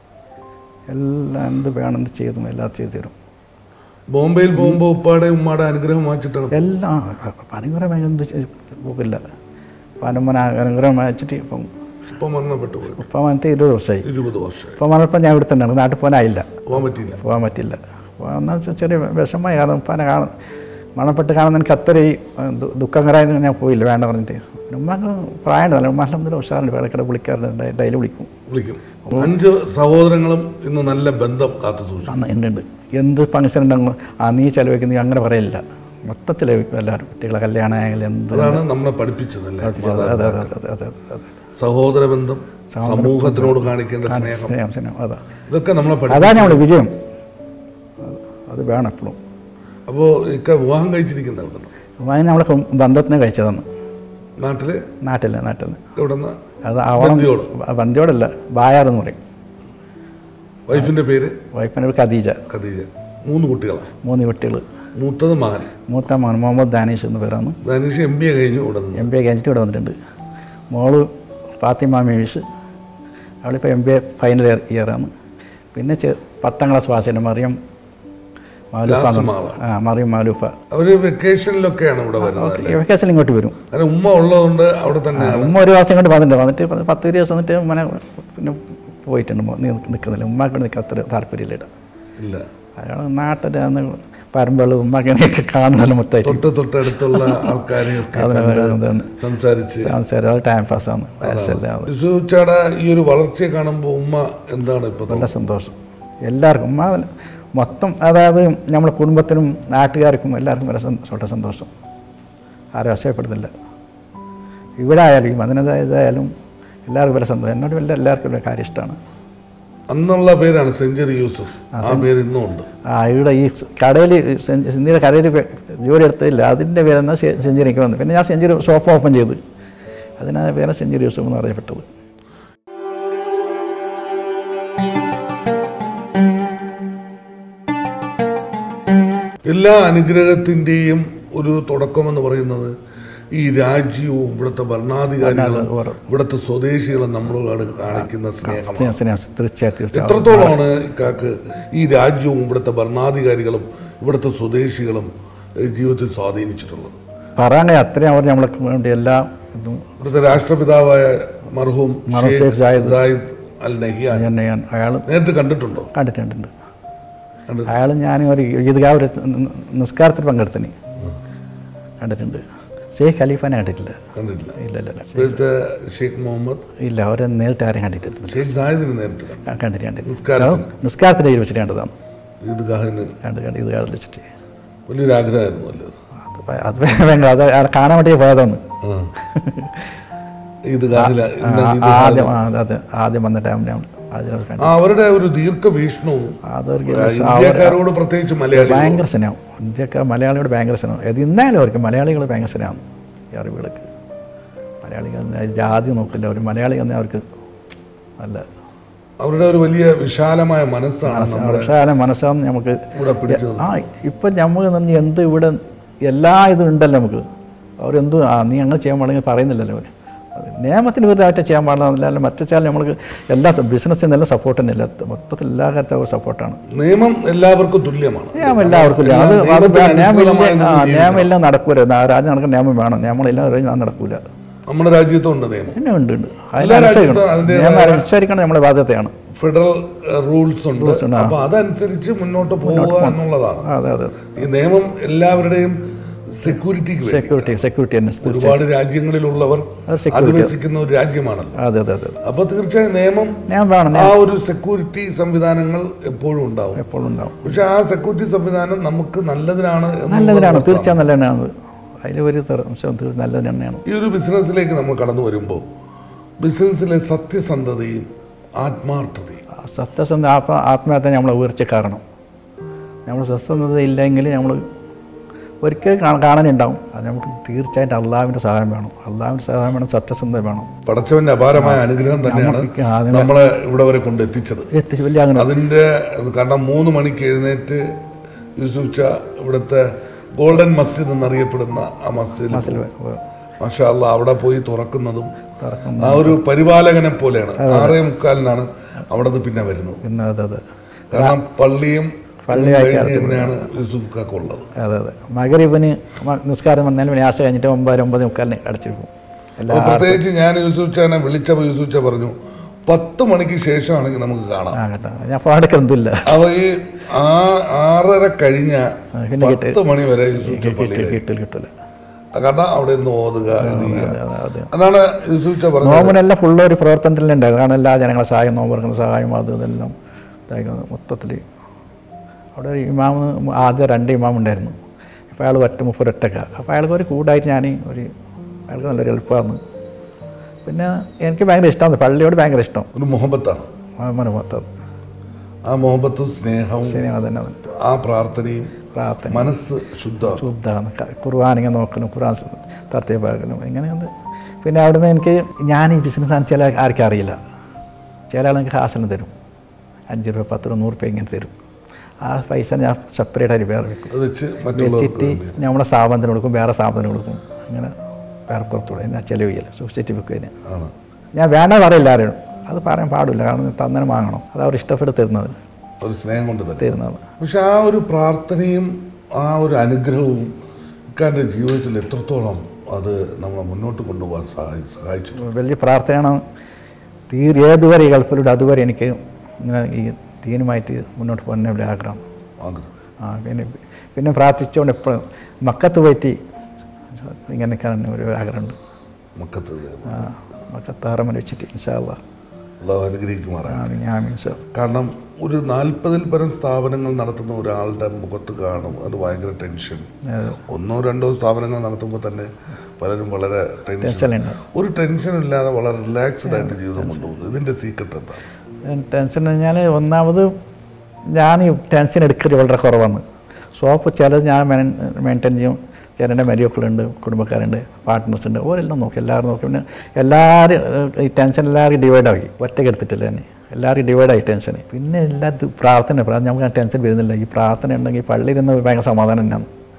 എല്ലാം എന്ത് വേണം എന്ത് ചെയ്തും എല്ലാം ചെയ്തു തരും ബോംബെയിൽ പോകുമ്പോൾ ഉപ്പാടെ ഉമ്മാടെ അനുഗ്രഹം വാങ്ങിച്ചിട്ടാണ് എല്ലാം അനുഗ്രഹം എന്ത് ചെയ്- പോകില്ല പനമ്മന അനുഗ്രഹം വായിച്ചിട്ട് ഇപ്പം ഇപ്പം മരണപ്പെട്ടു പോയി ഇപ്പം വന്നിട്ട് ഇരുപത് വർഷമായി ഇരുപത് വർഷം ഇപ്പം വന്നപ്പോൾ ഞാൻ ഇവിടെ തന്നെയാണ് നാട്ടിൽ പോകാനായില്ല പോകാൻ പറ്റിയില്ല പോകാൻ പറ്റില്ല പോകാന്ന് വെച്ചാൽ ചെറിയ വിഷമമായി കാരണം ഉപ്പാനെ കാണും മണപ്പെട്ട് കാണുന്ന എനിക്ക് അത്ര ഈ ദു- ദുഃഖകരമായിരുന്നു ഞാൻ പോയില്ല വേണ്ട പറഞ്ഞിട്ട് പിന്നെ ഉമ്മാക്ക് പ്രായമുണ്ടല്ലോ ഉമ്മാൻ്റെ മുന്നിൽ ഉഷാറുണ്ട് ഇടയ്ക്കിടെ വിളിക്കാറുണ്ട് ഡെയിലി വിളിക്കും വിളിക്കും അഞ്ച് സഹോദരങ്ങളും ഇന്ന് നല്ല ബന്ധം കാത്തു സൂക്ഷിച്ചു അന്ന് ഉണ്ട് ഉണ്ട് എന്ത് ഫംഗ്ഷൻ ഉണ്ടെങ്കിൽ ആ നീ ചിലവഴിക്കും നീ അങ്ങനെ പറയില്ല മൊത്തം ചിലവഴിക്കും എല്ലാവരും കുട്ടികളെ കല്യാണം ആയാലും എന്ത് അതാണ് നമ്മളെ പഠിപ്പിച്ചതല്ലേ അതെ അതെ അതെ അതെ അതെ അതെ സഹോദര ബന്ധം സമൂഹത്തിനോട് കാണിക്കേണ്ട സ്നേഹം സ്നേഹം സ്നേഹം അതാ ഇതൊക്കെ നമ്മളെ പഠി അതാ നമ്മൾ വിജയം അത് അത് വേണം എപ്പോഴും അപ്പോൾ ഇക്ക വിവാഹം കഴിച്ചിരിക്കുന്ന അവിടെ അതിന് നമ്മളെ ബന്ധത്തിനെ കഴിച്ചതാണ് നാട്ടില് നാട്ടിൽ നാട്ടിൽ ഇവിടെ നിന്ന് അത് അവളം ബന്ദിയോട്. ബന്ധിയോടല്ല ബായാറെന്ന് പറയും വൈഫിന്റെ പേര് വൈഫിൻ്റെ ഒരു ഖദീജ ഖദീജ മൂന്ന് കുട്ടികളാണ് മൂന്ന് കുട്ടികൾ മൂത്തത് മകൻ മൂത്ത മകൻ മുഹമ്മദ് ദാനീഷ് എന്ന് പേരാണ് ധനുഷ് എം ബി എ കഴിഞ്ഞു ഇവിടെ നിന്ന് എം ബി എ കഴിഞ്ഞിട്ട് ഇവിടെ വന്നിട്ടുണ്ട് മോള് ഫാത്തിമ മേവിഷ് അവളിപ്പോൾ M B A final year ഇയറാണ് പിന്നെ ചെ- പത്താം ക്ലാസ് പാസ്സായിട്ട് മറിയം മാലൂഫ Last എന്ന് മാള. ആ മറിയം മാലൂഫ അവര് വെക്കേഷനിലൊക്കെയാണ് ഇവിടെ വരുന്നത് അല്ലേ വെക്കേഷൻ ഇങ്ങോട്ട് വരും അങ്ങനെ ഉമ്മ ഉള്ളതുകൊണ്ട് അവിടെ തന്നെ ഉമ്മ ഒരു ദിവസം ഇങ്ങോട്ട് വന്നിട്ടുണ്ട് വന്നിട്ട് പ- പത്ത് ഒരു ദിവസം വന്നിട്ട് ഉമ്മനെ പിന്നെ പോയിട്ടുണ്ട് മോ- നീ നിൽക്കുന്നില്ല ഉമ്മാക്ക് നിൽക്കാൻ അത്ര താല്പര്യമില്ല ഇവിടെ ഇല്ല അയാൾ നാട്ടിൽ അന്ന് പരമ്പള് ഉമ്മാക്കിനെയൊക്കെ കാണുന്നല്ലോ മൊത്തമായിട്ട് തൊട്ട് തൊട്ടടുത്തുള്ള ആൾക്കാരെയൊക്കെ അതിന് കണ്ട് അതാണ് സംസാരിച്ച് സംസാരം അത് ടൈം പാസ്സാണ് വയസ്സല്ല അത് യൂസുഫാട ഈ ഒരു വളർച്ചയെ കാണുമ്പോൾ ഉമ്മ എന്താണ് ഇപ്പൊ നല്ല സന്തോഷം എല്ലാവർക്കും ഉമ്മ മൊത്തം അതായത് നമ്മുടെ കുടുംബത്തിനും നാട്ടുകാർക്കും എല്ലാവർക്കും വളരെ സന്തോ- വളരെ സന്തോഷം ആരും അസഹ്യപ്പെടുന്നില്ല ഇവിടെ ആയാലും ഈ മദനതായാലും എല്ലാവർക്കും വളരെ സന്തോഷം എന്നോട് വലിയ എല്ലാവർക്കും വലിയ കാര്യം ഇഷ്ടമാണ് അന്നുള്ള പേരാണ് സെഞ്ചുറി യൂസുഫ് ആ പേര് ഇന്നും ഉണ്ട് ആ ഇവിടെ ഈ കടയിൽ സിന്ധിയുടെ കടയിൽ ജോലി എടുത്തില്ല അതിൻ്റെ പേരെന്നാ സെഞ്ചുറിക്ക് വന്നു പിന്നെ ഞാൻ സെഞ്ചുറി സോഫ ഓപ്പൺ ചെയ്ത് അതിനാണ് പേരെ സെഞ്ചുറി യൂസഫ് എന്ന് അറിയപ്പെട്ടത് എല്ലാ അനുഗ്രഹത്തിൻ്റെയും ഒരു തുടക്കമെന്ന് പറയുന്നത് ഈ രാജ്യവും ഇവിടുത്തെ ഭരണാധികാരികളും ഓരോ- ഇവിടുത്തെ സ്വദേശികളും നമ്മളോട് കാണിക്കുന്ന സ്നേഹം സ്നേഹം, സ്നേഹം, തീർച്ചയായും തീർച്ചയായും എത്രത്തോളമാണ് ഇക്കാക്ക് ഈ രാജ്യവും ഇവിടുത്തെ ഭരണാധികാരികളും ഇവിടുത്തെ സ്വദേശികളും ഏഹ്, ജീവിതത്തിൽ സ്വാധീനിച്ചിട്ടുള്ളത് പറയാൻ കഴിയും അത്രയും അവർ നമ്മൾക്ക് വേണ്ടി എല്ലാ ഇതും ഇവിടുത്തെ രാഷ്ട്രപിതാവായ മർഹൂം മർഹൂം Sheikh Sheikh Zayed Zayed al Nahyan ഞാൻ ഞാൻ അയാൾ നേരിട്ട് കണ്ടിട്ടുണ്ടോ കണ്ടിട്ടുണ്ട് കണ്ടിട്ടുണ്ട്. അയാൾ ഞാൻ ഒരു ഈദ്ഗാ ഒരു നിസ്കാരത്തിൽ പങ്കെടുത്തിന് കണ്ടിട്ടുണ്ട് ഷെയ്ഖ് ഖലീഫാനെ കണ്ടിട്ടില്ല കണ്ടിട്ടില്ല ഇല്ല ഇല്ല ഇല്ല ഇപ്പോഴത്തെ ഷെയ്ഖ് മുഹമ്മദ് ഇല്ല അവരെ നേരിട്ട് ആരെയും കണ്ടിട്ടില്ല ഷെയ്ഖ് സായിദിനെ നേരിട്ട് കണ്ടു ആ, കണ്ടിട്ട് കണ്ടില്ല നിസ്കാരത്തിന്. നിസ്കാരത്തിൻ്റെ കയ്യിൽ വെച്ചിട്ട് കണ്ടതാണ് ഈദ്ഗാഹിന് കണ്ട് കണ്ട് ഇത് കാലത്ത് വെച്ചിട്ട് വലിയൊരു ആഗ്രഹമായിരുന്നു അല്ലേ അത് ഭയ- അത് വേണ്ട അത് അയാളെ കാണാൻ വേണ്ടി പോയതാണ് ആ ഈദ്ഗാഹില ഇന്ന ആ, ഈദ്ഗാഹില. ആദ്യം ആ, അതെ അതെ ആദ്യം വന്ന ടൈമിലാണ് അതിനെ കണ്ടത് ആ, അവരുടെ ഒരു ദീർഘവീക്ഷണവും അതൊരു ആ, ഇന്ത്യക്കാരോട് പ്രത്യേകിച്ച് മലയാളി ഭയങ്കര സ്നേഹം ഇന്ത്യക്കാർ മലയാളിയോട് ഭയങ്കര സ്നേഹം അത് ഇന്നാലും അവർക്ക് മലയാളികൾ ഭയങ്കര സ്നേഹമാണ് ഈ അറിവുകൾക്ക് മലയാളികൾ ജാതി നോക്കില്ല ഒരു മലയാളി തന്നെ അവർക്ക് നല്ല അവരുടെ ഒരു വലിയ വിശാലമായ മനസ്സാണ് നമ്മുടെ വിശാല മനസ്സാന്ന് നമുക്ക് ഇവിടെ പിടിച്ചത് ആ ഇപ്പം നമുക്ക് തന്നെ എന്ത് ഇവിടെ എല്ലാ ഇതും ഉണ്ടല്ലോ നമുക്ക് അവരെന്ത് ആ നീ അങ്ങനെ ചെയ്യാൻ പാടില്ല പറയുന്നില്ലല്ലോ അവർ നിയമത്തിന് വിരുദ്ധമായിട്ട് ചെയ്യാൻ പാടില്ല അല്ല മറ്റു ചാൽ നമ്മൾക്ക് എല്ലാ ബിസിനസ്സിൽ നിന്നെല്ലാം സപ്പോർട്ട് തന്നെ ഇല്ല മൊത്തത്തിൽ എല്ലാ കാര്യത്തിലും അവർ സപ്പോർട്ടാണ് നിയമം എല്ലാവർക്കും തുല്യമാണ് നിയമം എല്ലാവർക്കും ഇല്ല അത് അത് നിയമത്തിന് നിയമം അനുസൃതമായി ഇല്ല- ആ നമ്മൾ ജീവിക്കണം. നിയമം എല്ലാം നടക്കൂല ആ രാജ്യം നടക്കുന്ന നിയമം വേണം നിയമമെല്ലാം കഴിഞ്ഞാൽ അത് നടക്കൂല നമ്മുടെ രാജ്യത്തുണ്ട് നിയമം പിന്നെ ഉണ്ട് ഉണ്ട് എല്ലാ അതിനനുസരിക്കണം രാജ്യത്തും അതിൻ്റെതായ- നിയമം അനുസരിക്കണം നമ്മുടെ ബാധ്യതയാണ് ഫെഡറൽ റൂൾസ് ഉണ്ട് ഉണ്ട്, ആ. അപ്പൊ അതനുസരിച്ച് മുന്നോട്ട് പോവുക എന്നുള്ളതാണ് അതെ അതെ അതെ ഈ നിയമം എല്ലാവരുടെയും സെക്യൂരിറ്റിക്ക് വേണ്ടി സെക്യൂരിറ്റി സെക്യൂരിറ്റി തന്നെ തീർച്ചയായും ഒരുപാട് രാജ്യങ്ങളിലുള്ളവർ അത് security. അധിവസിക്കുന്ന ഒരു രാജ്യമാണല്ലോ അതെ അതെ അതെ അപ്പൊ തീർച്ചയായും നിയമം നിയമം വേണം ആ ഒരു സെക്യൂരിറ്റി സംവിധാനങ്ങൾ എപ്പോഴും ഉണ്ടാവും എപ്പോഴും ഉണ്ടാവും പക്ഷെ ആ സെക്യൂരിറ്റി സംവിധാനം നമുക്ക് നല്ലതിനാണ് എന്നുള്ളത് നല്ലതിനാണ് ഉറപ്പാണ്. തീർച്ചയായും നല്ലതിനാണ് അതിൽ ഒരു അംശം തീർച്ചയായും നല്ലത് തന്നെയാണ് ഈ ഒരു ബിസിനസ്സിലേക്ക് നമ്മൾ കടന്നു വരുമ്പോൾ ബിസിനസ്സിലെ സത്യസന്ധതയും ആത്മാർത്ഥതയും ആ സത്യസന്ധ ആത്മ ആത്മഹത്യ നമ്മളെ ഉയർച്ച കാരണം നമ്മൾ സത്യസന്ധത ഇല്ലെങ്കിൽ നമ്മൾ ഒരിക്കൽ കാ- കാണാനുണ്ടാവും അത് നമുക്ക് തീർച്ചയായിട്ടും അള്ളാവിൻ്റെ സഹായം വേണം അള്ളാവിൻ്റെ സഹായം വേണം സത്യസന്ധത വേണം പടച്ചവന്റെ അപാരമായ അനുഗ്രഹം തന്നെയാണ് നമുക്ക് അതിനെ നമ്മളെ ഇവിടെ വരെ കൊണ്ട് എത്തിച്ചത് എത്തിച്ച് വലിയ അങ്ങനെ അതിന്റെ കാരണം മൂന്ന് മണിക്ക് എഴുന്നേറ്റ് യൂസുഫ് ഷാ ഇവിടുത്തെ ഗോൾഡൻ മസ്ജിദ് എന്നറിയപ്പെടുന്ന ആ മസ്ജിദിൽ മാഷാ അല്ലാ അവിടെ പോയി തുറക്കുന്നതും തുറക്കും ആ ഒരു പരിപാലകനെ പോലെയാണ് ആറേ മുക്കാലിനാണ് അവിടെ നിന്ന് പിന്നെ വരുന്നത് പിന്നെ അതെ അതെ കാരണം പള്ളിയും പള്ളിയായിട്ട് കഴിഞ്ഞ് തന്നെയാണ് യൂസുഫ് കാക്ക ഉള്ളത് അതെ അതെ മകരീബിന് മ- നിസ്കാരം വന്നാലും പിന്നെ ആശ കഴിഞ്ഞിട്ട് ഒമ്പത് ഒമ്പത് മുക്കാലിന് അടച്ചിരിക്കും എല്ലാ അപ്പൊ പ്രത്യേകിച്ച് ഞാൻ യൂസുഫ് ഖാനെ വിളിച്ചപ്പോൾ യൂസുഫ് ഖാ പറഞ്ഞു പത്ത് മണിക്ക് ശേഷമാണെങ്കിൽ നമുക്ക് കാണാം ആ കേട്ടോ ഞാൻ പാടക്കൊന്നുമില്ല അവ ഈ ആ ആറര കഴിഞ്ഞ പിന്നെ പത്ത് മണി വരെ യൂസുഫ് ഖാ പള്ളിയിൽ കിട്ടില്ല കിട്ടില്ല കാരണം അവിടെ നിന്ന് ഓതുക ഇത് ചെയ്യുക അതെ അതെ അതാണ് യൂസുഫ് ഖാ പറഞ്ഞത് നോമ്പിനെല്ലാം ഫുള്ള് ഒരു പ്രവർത്തനത്തിലുണ്ടായിരുന്നു കാരണം എല്ലാ ജനങ്ങളെ സഹായം നോമ്പുറക്കുന്ന സഹായം അത് ഇതെല്ലാം ഇതായിരുന്നു മൊത്തത്തിൽ അവിടെ ഒരു ഇമാമ് ആദ്യം രണ്ട് ഇമാം ഉണ്ടായിരുന്നു അപ്പോൾ അയാൾ ഒറ്റ മുപ്പത് ഒറ്റക്ക അപ്പോൾ അയാൾക്ക് ഒരു കൂടായിട്ട് ഞാൻ ഒരു അയാൾക്ക് നല്ലൊരു എളുപ്പമാണ് പിന്നെ എനിക്ക് ഭയങ്കര ഇഷ്ടമാണ് പള്ളിയോട് ഭയങ്കര ഇഷ്ടം ഒരു മുഹബത്താണ് മോനെ മൊത്തം ആ മുഹബത്തും സ്നേഹവും ശരി അതന്നെ അതന്നെ ആ പ്രാർത്ഥനയും പ്രാർത്ഥന മനസ്സ് ശുദ്ധമാണ് ശുദ്ധമാണ് ക- ഖുർആൻ ഇങ്ങനെ നോക്കണം ഖുർആൻ തർത്തീപാക്കണം ഇങ്ങനെയുണ്ട് പിന്നെ അവിടുന്ന് എനിക്ക് ഞാൻ ഈ ബിസിനസ് ചില ആർക്കും അറിയില്ല ചില ആൾ എനിക്ക് കാശിന് തരും അഞ്ച് രൂപ പത്ത് രൂപ നൂറ് രൂപ ഇങ്ങനെ തരും ആ പൈസ ഞാൻ സെപ്പറേറ്റ് ആയിട്ട് വേറെ വെക്കും അത് വെച്ച് മറ്റുള്ളവർക്ക് വെച്ചിട്ട് നമ്മുടെ സ്ഥാപനത്തിന് കൊടുക്കും വേറെ സ്ഥാപനത്തിന് കൊടുക്കും അങ്ങനെ വേറെ പുറത്തുകൂടെ ഞാൻ ചിലവ് ചെയ്യില്ല സൂക്ഷിച്ചിട്ട് വെക്കും അതിന് ആണ് ഞാൻ വേണ്ട പറയില്ല ആരും അത് പറയാൻ പാടില്ല കാരണം തന്നെ വാങ്ങണം അത് അവർ ഇഷ്ടപ്പെട്ട് തരുന്നത് ഒരു സ്നേഹം കൊണ്ട് തന്നെ തരുന്നത് പക്ഷെ ആ ഒരു പ്രാർത്ഥനയും ആ ഒരു അനുഗ്രഹവും ഇക്കാൻ്റെ ജീവിതത്തിൽ എത്രത്തോളം അത് നമ്മളെ മുന്നോട്ട് കൊണ്ടുപോകാൻ സഹായി സഹായിച്ചു വലിയ പ്രാർത്ഥനയാണ് തീർ ഏതുവരെ ഈ ഗൾഫിലൂടെ അതുവരെ എനിക്ക് ഇങ്ങനെ ഈ ദീനുമായിട്ട് മുന്നോട്ട് പോകാൻ വലിയ ആഗ്രഹം ആഗ്രഹം ആ പിന്നെ പിന്നെ പ്രാർത്ഥിച്ചുകൊണ്ട് എപ്പോഴും മക്കത്ത് പോയിട്ട് ഇങ്ങനെ കാണാൻ ഒരു ആഗ്രഹമുണ്ട് മക്കത്ത് ആ മക്കത്ത് ഹറമൽ വെച്ചിട്ട് ഇൻഷാല്ല അള്ളാഹു അനുഗ്രഹിക്കുമാറാണ് ഞാൻ ഇൻഷാ കാരണം ഒരു നാൽപ്പതിൽ പരം സ്ഥാപനങ്ങൾ നടത്തുന്ന ഒരാളുടെ മുഖത്ത് കാണും അത് ഭയങ്കര ടെൻഷൻ അത് ഒന്നോ രണ്ടോ സ്ഥാപനങ്ങൾ നടത്തുമ്പോൾ തന്നെ പലരും വളരെ ടെൻഷൻ ടെൻഷനുണ്ട് ഒരു ടെൻഷൻ ഇല്ലാതെ വളരെ റിലാക്സ്ഡ് ആയിട്ട് ജീവിതം കൊണ്ടുപോകുന്നു ഇതിന്റെ സീക്രട്ട് എന്താണ് ടെൻഷൻ ഞാൻ ഒന്നാമത് ഞാൻ ഈ ടെൻഷൻ എടുക്കൽ വളരെ കുറവാണ് സോപ്പ് ചിലത് ഞാൻ മെയിൻറ്റെയിൻ ചെയ്യും ചേട്ടൻ്റെ മരിയൊക്കളുണ്ട് കുടുംബക്കാരുണ്ട് പാർട്ട്നേഴ്സ് ഉണ്ട് ഓരെല്ലാം നോക്കി എല്ലാവരും നോക്കി പിന്നെ എല്ലാവരും ഏഹ്, ഈ ടെൻഷൻ എല്ലാവരും ഡിവൈഡ് ആയി ഒറ്റയ്ക്ക് എടുത്തിട്ടില്ല തന്നെ എല്ലാവരും ഡിവൈഡ് ആയി ടെൻഷൻ പിന്നെ എല്ലാ ഇത് പ്രാർത്ഥന പ്രാർത്ഥന നമുക്ക് ആ ടെൻഷൻ വരുന്നില്ല ഈ പ്രാർത്ഥന ഉണ്ടെങ്കിൽ പള്ളിയിൽ നിന്ന് ഭയങ്കര സമാധാനം തന്നെയാണ്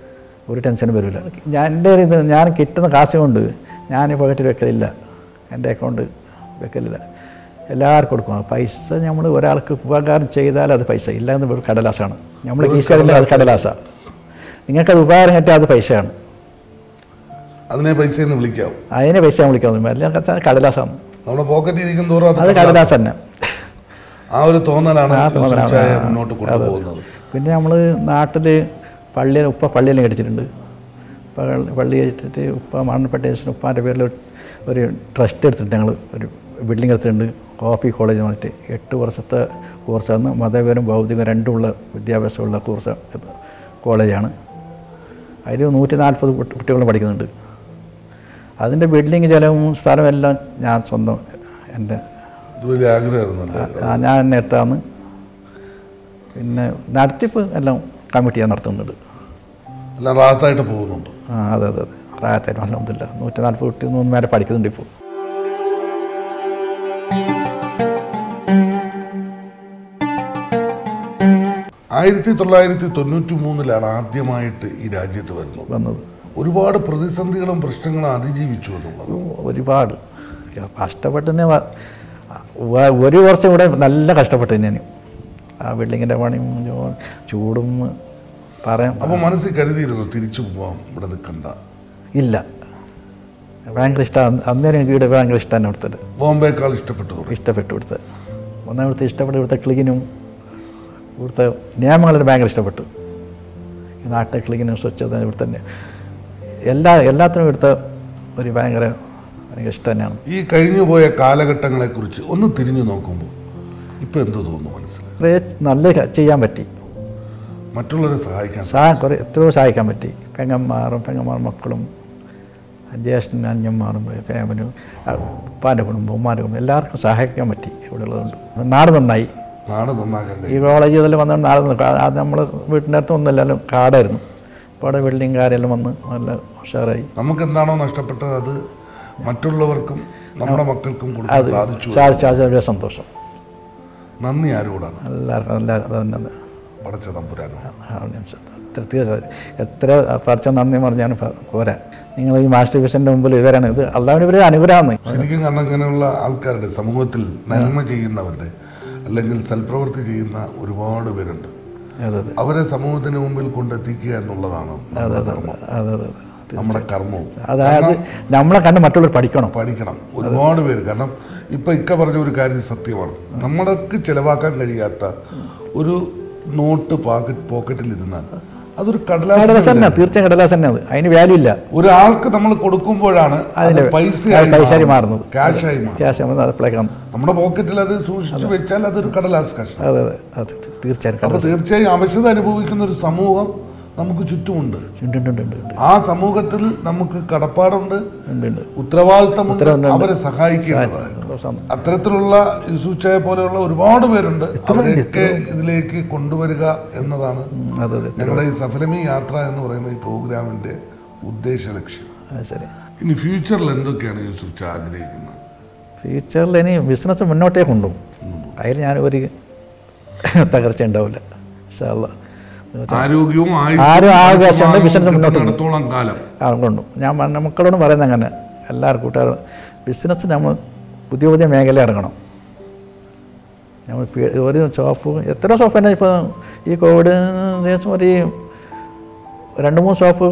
ഒരു ടെൻഷനും വരില്ല ഞാൻ എൻ്റെ ഒരു ഇത് ഞാൻ കിട്ടുന്ന കാശ് കൊണ്ട് ഞാൻ പോക്കറ്റിൽ വെക്കലില്ല എൻ്റെ അക്കൗണ്ട് വെക്കലില്ല എല്ലാവർക്കും കൊടുക്കും പൈസ നമ്മൾ ഒരാൾക്ക് ഉപകാരം ചെയ്താൽ അത് പൈസ ഇല്ല എന്ന് വെറും കടലാസാണ് നമ്മൾ കീശകളിൽ അത് കടലാസാണ് നിങ്ങൾക്കത് ഉപകാരം കിട്ടിയാൽ അത് പൈസയാണ് അതിനെ പൈസ എന്ന് വിളിക്കാവും അതിനെ പൈസ ഞാൻ വിളിക്കാൻ അല്ലെങ്കിൽ കടലാസാണ് നമ്മുടെ പോക്കറ്റിൽ ഇരിക്കും തോറും അത് അത് കടലാസ് തന്നെ ആ ഒരു തോന്നലാണ് ആ തോന്നലാണ്. യൂസുഫ് ചായ ആ, മുന്നോട്ട് കൊണ്ടുപോകുന്നത് പിന്നെ നമ്മൾ നാട്ടിൽ പള്ളിയിൽ ഉപ്പ പള്ളിയിലും കടിച്ചിട്ടുണ്ട് പള്ളി- പള്ളി കഴിച്ചിട്ട് ഉപ്പ മരണപ്പെട്ട ശേഷം ഉപ്പാൻ്റെ പേരിൽ ഒരു- ഒരു ട്രസ്റ്റ് എടുത്തിട്ട് ഞങ്ങൾ ഒരു ബിൽഡിംഗ് എടുത്തിട്ടുണ്ട് കോഫി കോളേജ് എന്ന് പറഞ്ഞിട്ട് എട്ട് വർഷത്തെ കോഴ്സാണ് മതപരം ഭൗതികം രണ്ടുമുള്ള വിദ്യാഭ്യാസമുള്ള കോഴ്സ് കോളേജാണ് അതിൽ നൂറ്റി നാൽപ്പത് കുട്ടികൾ പഠിക്കുന്നുണ്ട് അതിൻ്റെ ബിൽഡിംഗ് ചിലവും സ്ഥലവും എല്ലാം ഞാൻ സ്വന്തം എൻ്റെ ഇത് വലിയ ആഗ്രഹമായിരുന്നല്ലേ ആ, ഞാൻ തന്നെ എടുത്താണ് പിന്നെ നടത്തിപ്പ് എല്ലാം കമ്മിറ്റി ഞാൻ നടത്തുന്നുണ്ട് എല്ലാം റാത്തായിട്ട് പോകുന്നുണ്ട് ആ അതെ അതെ അതെ പ്രായത്തായിട്ട് അലഹമില്ല നൂറ്റി നാൽപ്പത് കുട്ടി മൂന്ന് പേരെ പഠിക്കുന്നുണ്ട് ഇപ്പോൾ ആയിരത്തി തൊള്ളായിരത്തി തൊണ്ണൂറ്റി മൂന്നിലാണ് ആദ്യമായിട്ട് ഈ രാജ്യത്ത് വരുന്നത് വന്നത് ഒരുപാട് പ്രതിസന്ധികളും പ്രശ്നങ്ങളും അതിജീവിച്ചു എന്നുള്ളത് ഒരുപാട് കഷ്ടപ്പെട്ടെന്നെ വ- വ- ഒരു വർഷം ഇവിടെ നല്ല കഷ്ടപ്പെട്ടു ഞാൻ ആ ബിൽഡിങ്ങിൻ്റെ പണിയും ജോ- ചൂടും പറയാം അപ്പൊ മനസ്സിൽ കരുതിയിരുന്നു തിരിച്ചു പോവാം ഇവിടെ നിൽക്കണ്ട ഇല്ല ഭയങ്കര ഇഷ്ടമാണ് അന്നേരം എനിക്ക് ഇവിടെ ഭയങ്കര ഇഷ്ടമാണ് ഇവിടുത്തെ ബോംബെക്കാൾ ഇഷ്ടപ്പെട്ടു തുടങ്ങി. ഇഷ്ടപ്പെട്ടു ഇവിടുത്തെ ഒന്നാം ഇവിടുത്തെ ഇഷ്ടപ്പെട്ടു ഇവിടുത്തെ ക്ലീനും ഇവിടുത്തെ നിയമങ്ങളും ഭയങ്കര ഇഷ്ടപ്പെട്ടു ഈ നാട്ടിലെ ക്ലീനും സ്വച്ഛത ഇവിടെ തന്നെ എല്ലാ എല്ലാത്തിനും ഇവിടുത്തെ ഒരു ഭയങ്കര ഭയങ്കര ഇഷ്ടം തന്നെയാണ് ഈ കഴിഞ്ഞുപോയ കാലഘട്ടങ്ങളെക്കുറിച്ച് ഒന്ന് തിരിഞ്ഞു നോക്കുമ്പോൾ ഇപ്പൊ എന്ത് തോന്നുന്നു മനസ്സിൽ കുറേ നല്ല ക- ചെയ്യാൻ പറ്റി മറ്റുള്ളവരെ സഹായിക്കാൻ സഹായം കുറേ എത്രയോ സഹായിക്കാൻ പറ്റി പെങ്ങന്മാരും പെങ്ങന്മാർ മക്കളും ജ്യേഷ്ഠനും അഞ്ഞന്മാരും ഫാമിലിയും ഉപ്പാൻ്റെ കുടുംബം ഉമ്മാൻ്റെ കുടുംബം എല്ലാവർക്കും സഹായിക്കാൻ പറ്റി ഇവിടെ ഉള്ളതുകൊണ്ട് നാട് നന്നായി നാട് നന്നാക്കാൻ കഴിയും ഈ കോളേജ് ഇതിൽ വന്ന നാളെ അത് നമ്മളെ വീട്ടിൻ്റെ അടുത്ത് ഒന്നുമില്ലല്ലോ കാടായിരുന്നു അപ്പോൾ അവിടെ ബിൽഡിംഗ് കാര്യമെല്ലാം വന്ന് നല്ല ഉഷാറായി നമുക്ക് എന്താണോ നഷ്ടപ്പെട്ടത് അത് മറ്റുള്ളവർക്കും നമ്മുടെ മക്കൾക്കും കൊടുക്കാൻ അത് സാധിച്ചു സാധിച്ച അത് വലിയ സന്തോഷം നന്ദി ആരോടാണ് എല്ലാവർക്കും എല്ലാവർക്കും അത് തന്നെ പടച്ച തമ്പുരാനോ ആ, ഞാൻ സ- എത്ര തീർച്ച- എത്ര പഠിച്ച നന്ദി പറഞ്ഞാണ് പോരാ നിങ്ങൾ ഈ മാസ്റ്റർ ഡിവിഷൻ്റെ മുമ്പിൽ ഇവരാണ് ഇത് അള്ളാഹുവിന് ഇവർ അനുഗ്രഹമാണ് ശരിക്കും കാരണം ഇങ്ങനെയുള്ള ആൾക്കാരുടെ സമൂഹത്തിൽ നന്മ ചെയ്യുന്നവരുടെ അല്ലെങ്കിൽ സൽപ്രവൃത്തി ചെയ്യുന്ന ഒരുപാട് പേരുണ്ട് അതെ അതെ അവരെ സമൂഹത്തിന് മുമ്പിൽ കൊണ്ടെത്തിക്കുക എന്നുള്ളതാണ് നമ്മുടെ ധർമ്മം അതെ അതെ അതെ നമ്മുടെ കർമ്മവും അതായത് നമ്മളെ കണ്ട് മറ്റുള്ളവർ പഠിക്കണം പഠിക്കണം ഒരുപാട് പേര് കാരണം ഇപ്പൊ ഇക്ക പറഞ്ഞ ഒരു കാര്യം സത്യമാണ് നമ്മൾക്ക് ചെലവാക്കാൻ കഴിയാത്ത ഒരു നോട്ട് പാക്കറ്റ് പോക്കറ്റിൽ ഇരുന്നാൽ അതൊരു കടലാസ് കടലാസ് തന്നെ തീർച്ചയായും കടലാസ് തന്നെ അത് അതിന് വാല്യൂ ഇല്ല ഒരാൾക്ക് നമ്മൾ കൊടുക്കുമ്പോഴാണ് അത് അതിന്റെ പൈസയായി പൈസയായി മാറുന്നത്. മാറുന്നത്. ക്യാഷായി മാറും ക്യാഷ് നമ്മൾ അപ്ലൈക്കാണ് നമ്മുടെ പോക്കറ്റിൽ അത് സൂക്ഷിച്ചു വെച്ചാൽ അതൊരു കടലാസ് കഷ്ണം അതെ അതെ അത് തീർച്ചയായും അപ്പൊ തീർച്ചയായും ആവശ്യത അനുഭവിക്കുന്ന ഒരു സമൂഹം നമുക്ക് ചുറ്റുമുണ്ട് ഉണ്ട് ഉണ്ട് ഉണ്ട് ഉണ്ട് ഉണ്ട് ആ സമൂഹത്തിൽ നമുക്ക് കടപ്പാടുണ്ട് ഉണ്ട് ഉണ്ട് ഉത്തരവാദിത്തമുണ്ട് ഉത്തരവാദിത്തമുണ്ട്. അവരെ സഹായിക്കേണ്ടതാണ് സന്തോഷം. അത്തരത്തിലുള്ള യൂസുഫായ പോലെയുള്ള ഒരുപാട് പേരുണ്ട് അവരെയൊക്കെ ഇതിലേക്ക് കൊണ്ടുവരിക എന്നതാണ് അതെ അതെ ഞങ്ങളുടെ ഈ സഫലമി യാത്ര എന്ന് പറയുന്ന ഈ പ്രോഗ്രാമിന്റെ ഉദ്ദേശ ലക്ഷ്യം അത് ശരി ഇനി ഫ്യൂച്ചറിൽ എന്തൊക്കെയാണ് യൂസുഫ് ചാ ആഗ്രഹിക്കുന്നത് ഫ്യൂച്ചറിൽ ഇനി ബിസിനസ് മുന്നോട്ടേ കൊണ്ടുപോകും അതിൽ ഞാൻ ഒരു തകർച്ച ഉണ്ടാവില്ല ഇൻഷാല്ല ആരോഗ്യവും ആരും ആരോഗ്യം ഉണ്ട്, ആയുസ്സും ബിസിനസ് മുന്നോട്ട് കിട്ടുന്നിടത്തോളം കാലം കൊണ്ടും ഞാൻ മ- മക്കളോടും പറയുന്നത് അങ്ങനെ എല്ലാവർക്കും കൂട്ടുകാർ ബിസിനസ് നമ്മൾ പുതിയ പുതിയ മേഖല ഇറങ്ങണം നമ്മൾ പേ- ഒരു ഷോപ്പ് എത്ര ഷോപ്പ് തന്നെ ഇപ്പോൾ ഈ കോവിഡ് ശേഷം ഒരു രണ്ട് മൂന്ന് ഷോപ്പ്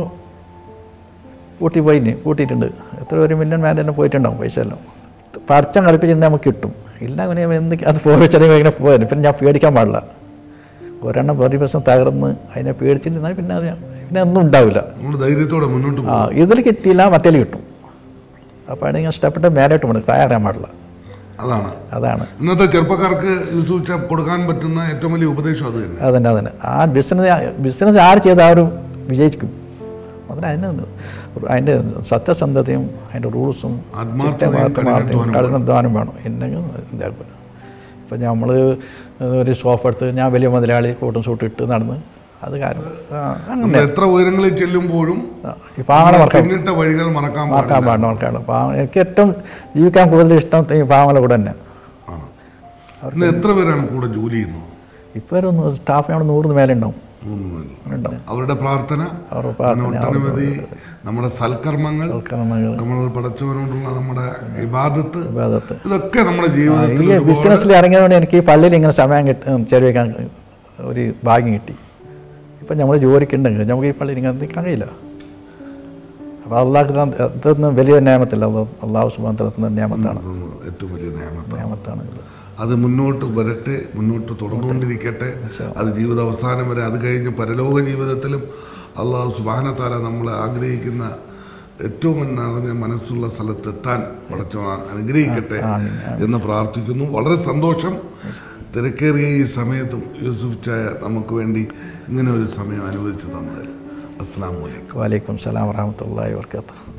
പൂട്ടി പോയിന് പൂട്ടിയിട്ടുണ്ട് എത്ര ഒരു മില്യൺ മേലെ തന്നെ പോയിട്ടുണ്ടാവും പൈസ എല്ലാം പറിച്ചം കളിപ്പിച്ചിട്ടുണ്ടെങ്കിൽ നമുക്ക് കിട്ടും ഇല്ല അങ്ങനെ എന്ത് അത് പോയി ചെറിയ ഇങ്ങനെ പോയാലും പിന്നെ ഞാൻ പേടിക്കാൻ പാടില്ല ഒരെണ്ണം ഒരു ദിവസം തകർന്ന് അതിനെ പേടിച്ചിരുന്നാൽ പിന്നെ അത് പിന്നെ ഒന്നും ഉണ്ടാവില്ല നമ്മൾ ധൈര്യത്തോടെ മുന്നോട്ട് ആ പോകും ഇതിൽ കിട്ടിയില്ല മറ്റേൽ കിട്ടും അപ്പോൾ അതിനെ ഇഷ്ടപ്പെട്ട് മേലോട്ട് പോകണം തയ്യാറാൻ പാടില്ല അതാണ് അതാണ് ഇന്നത്തെ ചെറുപ്പക്കാർക്ക് യൂസുഫ് ചാ കൊടുക്കാൻ പറ്റുന്ന ഏറ്റവും വലിയ ഉപദേശം അത് തന്നെ അതന്നെ അതന്നെ ആ ബിസിനസ് ബിസിനസ് ആര് ചെയ്ത് ആ ഒരു വിജയിക്കും അതിന് അതിന് അതിൻ്റെ സത്യസന്ധതയും അതിൻ്റെ റൂൾസും ആത്മാർത്ഥതയും കഠിനാധ്വാനവും കഠിനാധ്വാനം വേണം എന്നെങ്കിൽ ഇതാക്കും ഇപ്പം നമ്മൾ ഒരു സോഫ എടുത്ത് ഞാൻ വലിയ മുതലാളി കൂട്ടും സൂട്ട് ഇട്ട് നടന്ന് അത് കാര്യം ആ, അങ്ങനെ നമ്മൾ എത്ര ഉയരങ്ങളിൽ ചെല്ലുമ്പോഴും ആ, ഈ പാവങ്ങളെ മറക്കാൻ പിന്നിട്ട വഴികൾ മറക്കാൻ മറക്കാൻ പാടില്ല പാടില്ല മറക്കാൻ പാവം എനിക്ക് ഏറ്റവും ജീവിക്കാൻ കൂടുതൽ ഇഷ്ടം ഈ പാവങ്ങളെ കൂടെ തന്നെ ആണ്. ഇന്ന് എത്ര പേരാണ് കൂടെ ജോലി ചെയ്യുന്നത് ഇപ്പോൾ ഒരു സ്റ്റാഫ് ഞങ്ങൾ നൂറിന് മേലെ ഉണ്ടാവും മൂന്ന് മണി ഉണ്ടാവും അവരുടെ പ്രാർത്ഥന അവരുടെ അങ്ങനെ പ്രാർത്ഥന ഒട്ടനവധി നമ്മുടെ സൽക്കർമ്മങ്ങൾ കർമ്മങ്ങൾ നമ്മൾ പടച്ചവനോടുള്ള നമ്മുടെ ഇബാദത്ത് വിവാദത്ത് ഇതൊക്കെ നമ്മുടെ ഈ ജീവിതത്തിൽ ഒരുപാട് ബിസിനസ്സിൽ ഇറങ്ങിയതുകൊണ്ട് എനിക്ക് ഈ പള്ളിയിൽ ഇങ്ങനെ സമയം കിട്ടി ചെലവഴിക്കാൻ ഒരു ഭാഗ്യം കിട്ടി ഇപ്പം നമ്മൾ ജോലിക്കുണ്ടെങ്കിൽ നമുക്ക് ഈ പള്ളിയിൽ ഇങ്ങനെ നിൽക്കാൻ കഴിയില്ല അപ്പോൾ അള്ളാഹ് ഇതൊന്നും വലിയ നിയമത്തില്ല അള്ളാഹു സുബാൻ തന്ന നിയമത്താണ് ഏറ്റവും വലിയ നിയമം നിയമത്താണ് ഇത് അത് മുന്നോട്ട് വരട്ടെ മുന്നോട്ട് തുടർന്നുകൊണ്ടിരിക്കട്ടെ അത് ജീവിത അവസാനം വരെ അത് കഴിഞ്ഞ് പരലോക ജീവിതത്തിലും അള്ളാഹു സുബാനത്താല നമ്മൾ ആഗ്രഹിക്കുന്ന ഏറ്റവും നിറഞ്ഞ മനസ്സുള്ള സ്ഥലത്തെത്താൻ പടച്ച അനുഗ്രഹിക്കട്ടെ എന്ന് പ്രാർത്ഥിക്കുന്നു വളരെ സന്തോഷം തിരക്കേറിയ ഈ സമയത്തും യൂസുഫ് ചായ നമുക്ക് വേണ്ടി ഇങ്ങനെ ഒരു സമയം അനുവദിച്ചു തന്നതിൽ അസ്സാം വലൈക്കും വലൈക്കും സലാം വറഹമത്തല്ലാ വർക്കാത്ത